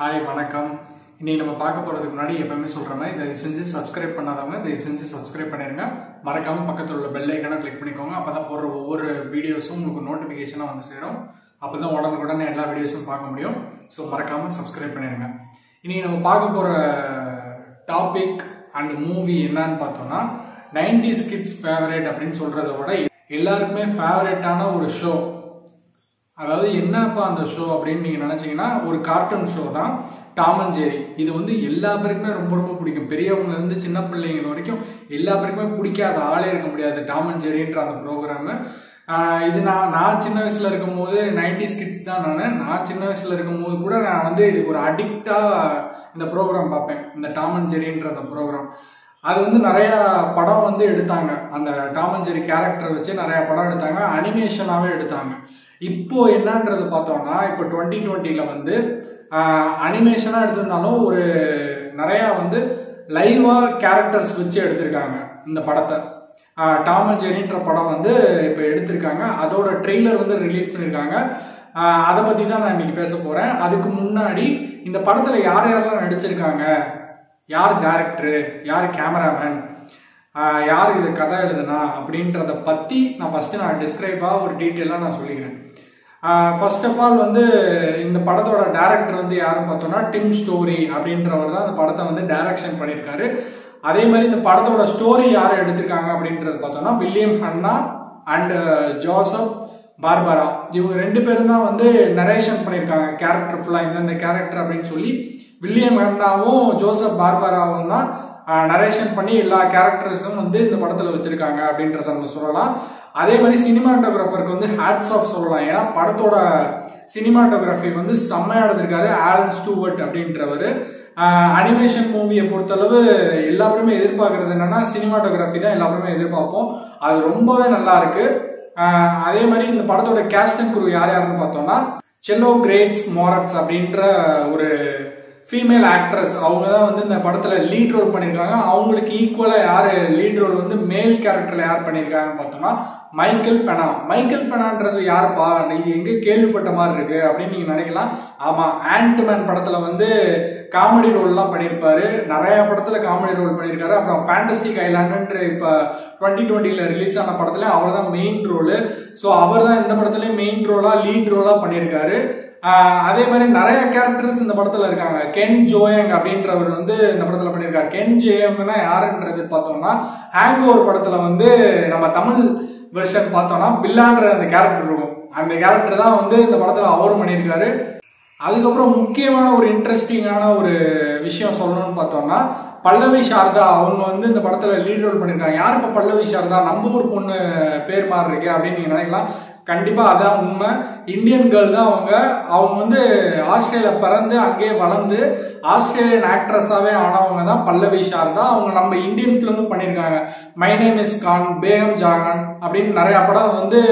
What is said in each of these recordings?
hi வணக்கம் இன்னைக்கு நம்ம பார்க்க போகிறதுக்கு முன்னாடி எப்பவுமே சொல்கிற மாதிரி தயவு செஞ்சு சப்ஸ்கிரைப் பண்ணாதவங்க தயவு செஞ்சு சப்ஸ்கிரைப் பண்ணிடுங்க மறக்காம பக்கத்தில் உள்ள பெல் ஐக்கனை கிளிக் பண்ணிக்கோங்க அப்போ தான் போடுற ஒவ்வொரு வீடியோஸும் உங்களுக்கு நோட்டிஃபிகேஷனாக வந்து சேரும் அப்போ தான் உடனுக்குடனே எல்லா வீடியோஸும் பார்க்க முடியும் ஸோ மறக்காமல் சப்ஸ்கிரைப் பண்ணிடுங்க இன்னைக்கு நம்ம பார்க்க போகிற டாபிக் அண்ட் மூவி என்னன்னு பார்த்தோம்னா 90s கிட்ஸ் ஃபேவரேட் அப்படின்னு சொல்கிறத விட எல்லாருக்குமே ஃபேவரேட்டான ஒரு ஷோ அதாவது என்னப்பா அந்த ஷோ அப்படின்னு நீங்க நினைச்சீங்கன்னா ஒரு கார்ட்டூன் ஷோ தான் டாம் அண்ட் ஜெரி இது வந்து எல்லா பேருக்குமே ரொம்ப ரொம்ப பிடிக்கும் பெரியவங்கல இருந்து சின்ன பிள்ளைங்க வரைக்கும் எல்லா பேருக்குமே பிடிக்காத ஆளே இருக்க முடியாது டாம் அண்ட் ஜெரின்ற அந்த ப்ரோக்ராம் இது நான் நான் சின்ன வயசுல இருக்கும்போது நைன்டிஸ் கிட்ஸ் தான் நான் நான் சின்ன வயசுல இருக்கும்போது கூட நான் வந்து இதுக்கு ஒரு அடிக்டா இந்த ப்ரோக்ராம் பார்ப்பேன் இந்த டாம் அண்ட் ஜெரின்ற அந்த ப்ரோக்ராம் அது வந்து நிறைய படம் வந்து எடுத்தாங்க அந்த டாம் அண்ட் ஜெரி கேரக்டர் வச்சு நிறைய படம் எடுத்தாங்க அனிமேஷனாவே எடுத்தாங்க இப்போ என்னன்றது பார்த்தோம்னா இப்போ டுவெண்ட்டி டுவெண்ட்டியில் வந்து அனிமேஷனாக எடுத்திருந்தாலும் ஒரு நிறையா வந்து லைவாக கேரக்டர்ஸ் வச்சு எடுத்திருக்காங்க இந்த படத்தை டாம் அண்ட் ஜெரின்ற படம் வந்து இப்போ எடுத்திருக்காங்க அதோட ட்ரெய்லர் வந்து ரிலீஸ் பண்ணியிருக்காங்க ஆஹ் அதை பற்றி தான் நான் இன்னைக்கு பேச போகிறேன் அதுக்கு முன்னாடி இந்த படத்தில் யார் யாரெல்லாம் நடிச்சிருக்காங்க யார் டேரக்டரு யார் கேமராமேன் ஆஹ் யார் இது கதை எழுதுனா அப்படின்றத பற்றி நான் ஃபஸ்ட்டு நான் டிஸ்கிரைபாக ஒரு டீட்டெயிலாக நான் சொல்லிக்கிறேன் ஃபர்ஸ்ட் ஆஃப் ஆல் வந்து இந்த படத்தோட டேரக்டர் வந்து யாருன்னு பார்த்தோம்னா டிம் ஸ்டோரி அப்படின்றவர் தான் இந்த படத்தை வந்து டைரக்ஷன் பண்ணியிருக்காரு அதே மாதிரி இந்த படத்தோட ஸ்டோரி யார் எடுத்திருக்காங்க அப்படின்றது பார்த்தோம்னா William Hanna and Joseph Barbera இவங்க ரெண்டு பேரும் தான் வந்து நரேஷன் பண்ணியிருக்காங்க கேரக்டர் ஃபுல்லாக இந்தந்த கேரக்டர் அப்படின்னு சொல்லி வில்லியம் ஹன்னாவும் ஜோசப் பார்பராவும் தான் நரேஷன் பண்ணி எல்லா கேரக்டர்ஸும் வந்து இந்த படத்தில் வச்சிருக்காங்க அப்படின்றத நம்ம சொல்லலாம் அதே மாதிரி சினிமாட்டோகிராஃபருக்கு வந்து ஹேட்ஸ் ஆஃப் சொல்லலாம் ஏன்னா படத்தோட சினிமாட்டோகிராஃபி வந்து செம்மையா எடுத்திருக்காரு ஆலன் ஸ்டூவர்ட் அப்படின்றவர் அனிமேஷன் மூவியை பொறுத்தளவு எல்லாருமே எதிர்பார்க்கறது என்னன்னா சினிமாட்டோகிராஃபி தான் எல்லாருமே எதிர்பார்ப்போம் அது ரொம்பவே நல்லா இருக்கு ஆஹ் அதே மாதிரி இந்த படத்தோட கேஸ்ட் அண்ட் குரூ யார் யாருன்னு பார்த்தோம்னா செல்லோ கிரேட்ஸ் மோரட்ஸ் அப்படின்ற ஒரு ஃபீமேல் ஆக்ட்ரஸ் அவங்க தான் வந்து இந்த படத்தில் லீட் ரோல் பண்ணியிருக்காங்க அவங்களுக்கு ஈக்குவலாக யார் லீட் ரோல் வந்து மேல் கேரக்டரில் யார் பண்ணியிருக்காங்கன்னு பார்த்தோம்னா மைக்கேல் பெனா மைக்கேல் பெனான்றது யாருப்பா இது எங்கே கேள்விப்பட்ட மாதிரி இருக்கு அப்படின்னு நீங்கள் நினைக்கலாம் ஆமாம் ஆண்ட்மேன் படத்தில் வந்து காமெடி ரோல்லாம் பண்ணியிருப்பாரு நிறைய படத்தில் காமெடி ரோல் பண்ணியிருக்காரு அப்புறம் ஃபேண்டஸ்டிக் ஐலாண்டுன்ற இப்போ டுவெண்ட்டி டுவெண்ட்டியில் ரிலீஸ் ஆன படத்துல அவர் தான் மெயின் ரோலு ஸோ அவர் தான் இந்த படத்துலேயும் மெயின் ரோலாக லீட் ரோலாக பண்ணியிருக்காரு அதே மாதிரி நிறைய கேரக்டர்ஸ் இந்த படத்துல இருக்காங்க கென் ஜோயங் அப்படின்றவர் வந்து இந்த படத்துல பண்ணியிருக்காரு கென் ஜோயங்னா யாருன்றது பார்த்தோம்னா ஹேங் ஓவர் படத்துல வந்து நம்ம தமிழ் வெர்ஷன் பார்த்தோம்னா பில்லான்ற அந்த கேரக்டர் இருக்கும் அந்த கேரக்டர் தான் வந்து இந்த படத்துல அவரும் பண்ணியிருக்காரு அதுக்கப்புறம் முக்கியமான ஒரு இன்ட்ரெஸ்டிங்கான ஒரு விஷயம் சொல்லணும்னு பார்த்தோம்னா பல்லவி சாரதா அவங்க வந்து இந்த படத்துல லீட் ரோல் பண்ணியிருக்காங்க யார் இப்போ பல்லவி சாரதா நம்ம ஊர் பொண்ணு பேர் மாதிரி இருக்கு அப்படின்னு நீங்க நினைக்கலாம் கண்டிப்பா அதான் உண்மை இந்தியன் கேர்ள் தான் அவங்க அவங்க வந்து ஆஸ்திரேலியா பிறந்து அங்கேயே வளர்ந்து ஆஸ்திரேலியன் ஆக்ட்ரஸாவே ஆனவங்க தான் பல்லவி சாரதா அவங்க நம்ம இந்தியன் ஃபிலிமும் பண்ணியிருக்காங்க my name is Khan Begum Jahan அப்படின்னு நிறைய படம் வந்து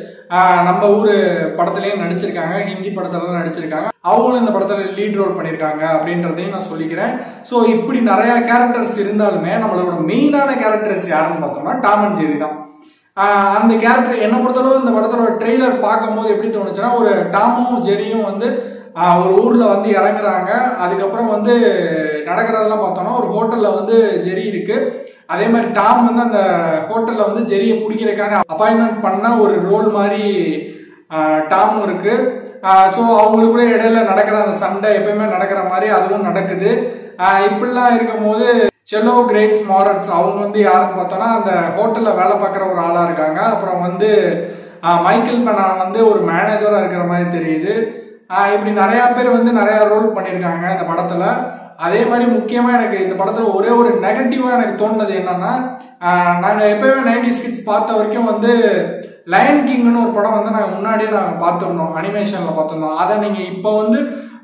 நம்ம ஊர் படத்துலயும் நடிச்சிருக்காங்க ஹிந்தி படத்துல நடிச்சிருக்காங்க அவங்களும் இந்த படத்துல லீட் ரோல் பண்ணியிருக்காங்க அப்படின்றதையும் நான் சொல்லிக்கிறேன் ஸோ இப்படி நிறைய கேரக்டர்ஸ் இருந்தாலுமே நம்மளோட மெயினான கேரக்டர்ஸ் யாருன்னு பார்த்தோம்னா டாம் அண்ட் ஜெரி தான் அந்த கேரக்டர் என்னை பொறுத்தளவு இந்த படத்தோட ட்ரெய்லர் பார்க்கும்போது எப்படி தோணுச்சுன்னா ஒரு டாமும் ஜெரியும் வந்து ஒரு ஊர்ல வந்து இறங்குறாங்க அதுக்கப்புறம் வந்து நடக்கிறதெல்லாம் பார்த்தோம்னா ஒரு ஹோட்டல்ல வந்து ஜெரி இருக்கு அதே மாதிரி டாம் வந்து அந்த ஹோட்டல்ல வந்து ஜெரியை பிடிக்கிறதுக்கான அப்பாயின்மெண்ட் பண்ண ஒரு ரோல் மாதிரி டாமும் இருக்கு ஸோ அவங்களுக்குள்ள இடையில நடக்கிற அந்த சண்டை எப்பயுமே நடக்கிற மாதிரி அதுவும் நடக்குது இப்படிலாம் இருக்கும் போது செல்லோ கிரேட்ஸ் மாரட்ஸ் அவங்க வந்து யாருன்னு பார்த்தோம்னா அந்த ஹோட்டலில் வேலை பார்க்குற ஒரு ஆளாக இருக்காங்க அப்புறம் வந்து மைக்கேல் பெனா வந்து ஒரு மேனேஜராக இருக்கிற மாதிரி தெரியுது இப்படி நிறையா பேர் வந்து நிறையா ரோல் பண்ணியிருக்காங்க இந்த படத்தில் அதே மாதிரி முக்கியமாக எனக்கு இந்த படத்தில் ஒரே ஒரு நெகட்டிவாக எனக்கு தோணுனது என்னன்னா நாங்கள் எப்பயுமே நைன்டி ஸ்கிட்ஸ் பார்த்த வரைக்கும் வந்து லயன் கிங்னு ஒரு படம் வந்து நாங்கள் முன்னாடியே நாங்கள் பார்த்துருந்தோம் அனிமேஷனில் பார்த்துருந்தோம் அதை நீங்கள் இப்போ வந்து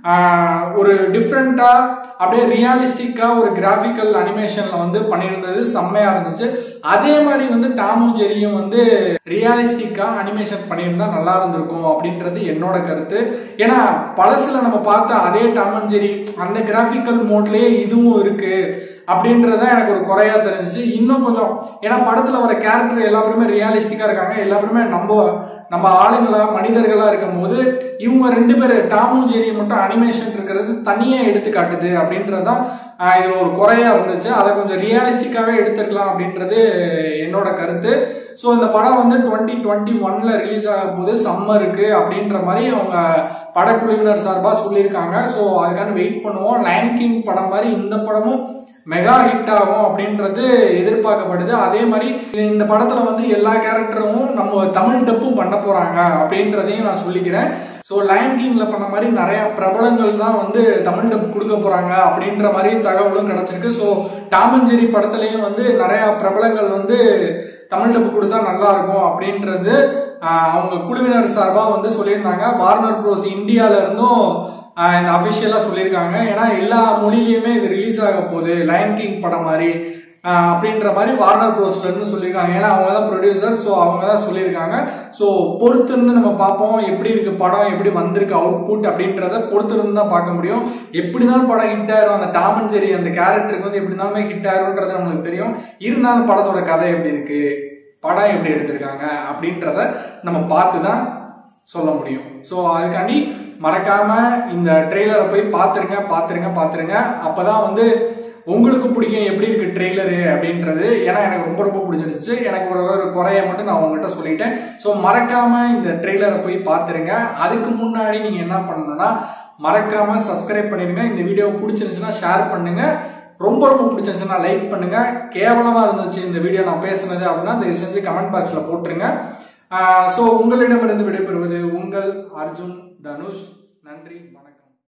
ஒரு டிஃப்ரெண்டா அப்படியே ரியலிஸ்டிக்கா ஒரு கிராஃபிக்கல் அனிமேஷன்ல வந்து பண்ணியிருந்தது செம்மையா இருந்துச்சு அதே மாதிரி வந்து டாமும் ஜெரியும் வந்து ரியலிஸ்டிக்கா அனிமேஷன் பண்ணியிருந்தா நல்லா இருந்திருக்கும் அப்படின்றது என்னோட கருத்து ஏன்னா பழசுல நம்ம பார்த்த அதே டாம் அண்ட் ஜெரி அந்த கிராஃபிக்கல் மோட்லயே இதுவும் இருக்கு அப்படின்றத எனக்கு ஒரு குறையா தெரிஞ்சுச்சு இன்னும் கொஞ்சம் ஏன்னா படத்துல வர கேரக்டர் எல்லாருமே ரியலிஸ்டிக்கா இருக்காங்க எல்லாருமே நம்ம நம்ம ஆளுங்களா மனிதர்களா இருக்கும் போது இவங்க ரெண்டு பேர் டாமும் ஜெரி மட்டும் அனிமேஷன் இருக்கிறது தனியா எடுத்து காட்டுது அப்படின்றதுதான் ஆஹ், இதுல ஒரு குறையா இருந்துச்சு அதை கொஞ்சம் ரியலிஸ்டிக்காவே எடுத்துக்கலாம் அப்படின்றது என்னோட கருத்து ஸோ இந்த படம் வந்து டுவெண்ட்டி டுவெண்ட்டி ஒன்ல ரிலீஸ் ஆக போது சம்மருக்கு அப்படின்ற மாதிரி அவங்க படக்குழுவினர் சார்பாக சொல்லியிருக்காங்க ஸோ அதுக்கான வெயிட் பண்ணுவோம் லைன் கிங் படம் மாதிரி இந்த படமும் மெகா ஹிட் ஆகும் அப்படின்றது எதிர்பார்க்கப்படுது அதே மாதிரி இந்த படத்துல வந்து எல்லா கேரக்டரும் நம்ம தமிழ் டப்பும் பண்ண போறாங்க அப்படின்றதையும் நான் சொல்லிக்கிறேன் ஸோ லைன் கிங்ல பண்ண மாதிரி நிறைய பிரபலங்கள் தான் வந்து தமிழ் டப் கொடுக்க போறாங்க அப்படின்ற மாதிரி தகவலும் கிடைச்சிருக்கு ஸோ டாமஞ்சேரி படத்துலயும் வந்து நிறைய பிரபலங்கள் வந்து தமிழ் டப்பு கொடுத்தா நல்லா இருக்கும் அப்படின்றது ஆஹ், அவங்க குழுவினர் சார்பாக வந்து சொல்லியிருந்தாங்க வார்னர் ப்ரோஸ் இந்தியால இருந்தும் ஆஹ், இந்த அஃபிஷியலாக சொல்லியிருக்காங்க ஏன்னா எல்லா மொழியிலையுமே இது ரிலீஸ் ஆக போகுது லயன் கிங் படம் மாதிரி ஆஹ், அப்படின்ற மாதிரி வார்னர் ப்ரோஸ்ல இருந்து சொல்லியிருக்காங்க ஏன்னா அவங்க தான் ப்ரொடியூசர் ஸோ அவங்க தான் சொல்லியிருக்காங்க ஸோ பொறுத்திருந்து நம்ம பார்ப்போம் எப்படி இருக்கு படம் எப்படி வந்திருக்கு அவுட்புட் அப்படின்றத பொறுத்திருந்து தான் பார்க்க முடியும் எப்படி இருந்தாலும் படம் ஹிட் ஆயிரும் அந்த டாம் அண்ட் ஜெரி அந்த கேரக்டருக்கு வந்து எப்படி இருந்தாலுமே ஹிட் ஆயிரும்ன்றது நம்மளுக்கு தெரியும் இருந்தாலும் படத்தோட கதை எப்படி இருக்கு படம் எப்படி எடுத்திருக்காங்க அப்படின்றத நம்ம பார்த்து தான் சொல்ல முடியும் ஸோ அதுக்காண்டி மறக்காம இந்த ட்ரெய்லரை போய் பார்த்துருங்க பார்த்துருங்க பார்த்துருங்க அப்பதான் வந்து உங்களுக்கு பிடிக்கும் எப்படி இருக்கு ட்ரெய்லரு அப்படின்றது ஏன்னா எனக்கு ரொம்ப ரொம்ப பிடிச்சிருச்சு எனக்கு ஒரு ஒரு குறைய மட்டும் நான் உங்ககிட்ட சொல்லிட்டேன் ஸோ மறக்காம இந்த ட்ரெய்லரை போய் பார்த்துருங்க அதுக்கு முன்னாடி நீங்க என்ன பண்ணணும்னா மறக்காம சப்ஸ்கிரைப் பண்ணிருங்க இந்த வீடியோ பிடிச்சிருந்துச்சுன்னா ஷேர் பண்ணுங்க ரொம்ப ரொம்ப பிடிச்சிருந்துச்சுன்னா லைக் பண்ணுங்க கேவலமா இருந்துச்சு இந்த வீடியோ நான் பேசுனது அப்படின்னா தயவு செஞ்சு கமெண்ட் பாக்ஸ்ல போட்டுருங்க ஸோ உங்களிடமிருந்து விடைபெறுவது உங்கள் அர்ஜுன் தனுஷ் நன்றி வணக்கம்